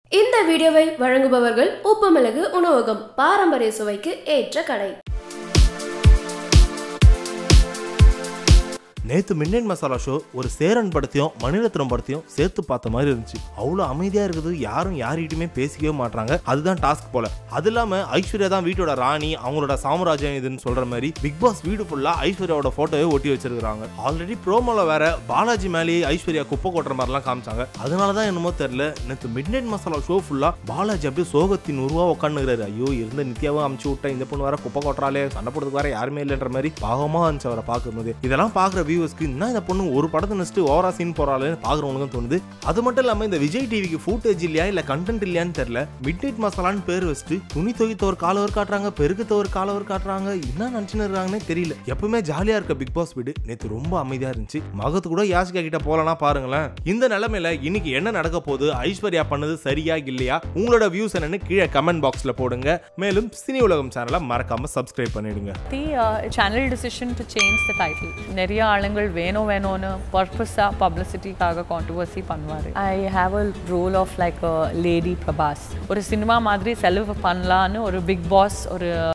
இந்த வீடியோவை வழங்குபவர்கள் உப்புமிளகு உணவகம் பாரம்பரிய சுவைக்கு ஏற்ற கடை நேத்து மின்னன் மசாலா ஷோ ஒரு சேரன் படத்தையும் மணிரத்னம் படத்தையும் சேர்த்து பார்த்த மாதிரி இருந்துச்சு அவ்வளோ அமைதியா இருக்குது யாரும் யார்கிட்டயுமே பேசிக்கவே மாட்றாங்க அதுதான் டாஸ்க் போல அது இல்லாம ஐஸ்வர்யா தான் வீட்டோட ராணி அவங்களோட சாம்ராஜ்யம் இதுன்னு சொல்ற மாதிரி பிக் பாஸ் வீடு ஃபுல்லா ஐஸ்வர்யாவோட போட்டோவை ஒட்டி வச்சிருக்காங்க ஆல்ரெடி ப்ரோமோல வேற பாலாஜி மேலேயே ஐஸ்வர்யா குப்பை கொட்டுற மாதிரிலாம் காமிச்சாங்க அதனால தான் என்னமோ தெரியல நேற்று மிட் நைட் மசாலா ஷோ ஃபுல்லா பாலாஜி அப்படியே சோகத்தின் உருவா உட்காந்துக்கிறாரு ஐயோ இருந்த நித்யாவும் அமுச்சு விட்டேன் இந்த பொண்ணு வேற குப்பை கொட்டுறாளே சண்டை போடுறதுக்கு வேற யாருமே இல்லைன்ற மாதிரி பாவமா இருந்துச்சு அவரை பார்க்கும்போது இதெல்லாம் பார்க்குற வியூவர்ஸ்க்கு என்ன இந்த பொண்ணு ஒரு படத்தை நெக்ஸ்ட் ஓவரா சீன் போறாளேன்னு பார்க்குறவங்களுக்கும் தோணுது அது மட்டும் இல்லாம இந்த விஜய் டிவிக்கு ஃபூட்டேஜ் இல்லையா இல்ல கண்டென்ட் இல்லையான்னு தெரியல மிட் நைட் மசாலான்னு பேர் வச்சுட்டு துணி துவைத்த ஒரு காலவர் காட்டுறாங்க பெருக்கத்த ஒரு காலவர் காட்டுறாங்க என்ன நினச்சுன்னு இருக்காங்கன்னே தெரியல எப்பவுமே ஜாலியா இருக்க பிக் பாஸ் வீடு நேற்று ரொம்ப அமைதியா இருந்துச்சு மகத்து கூட யாசிகா கிட்ட போலனா பாருங்களேன் இந்த நிலைமையில இன்னைக்கு என்ன நடக்க போகுது ஐஸ்வர்யா பண்ணது சரியா இல்லையா உங்களோட வியூஸ் என்னன்னு கீழே கமெண்ட் பாக்ஸ்ல போடுங்க மேலும் சினி உலகம் சேனலை மறக்காம சப்ஸ்கிரைப் பண்ணிடுங்க the channel decision to change the title நிறைய ஆளுங்கள் வேணும் வேணும்னு பர்பஸாக பப்ளிசிட்டிக்காக கான்ட்ரவர்சி பண்ணுவார் I have a role of like lady Prabhas ஒரு சினிமா மாதிரி செலவு பண்ணலான்னு ஒரு பிக் பாஸ் ஒரு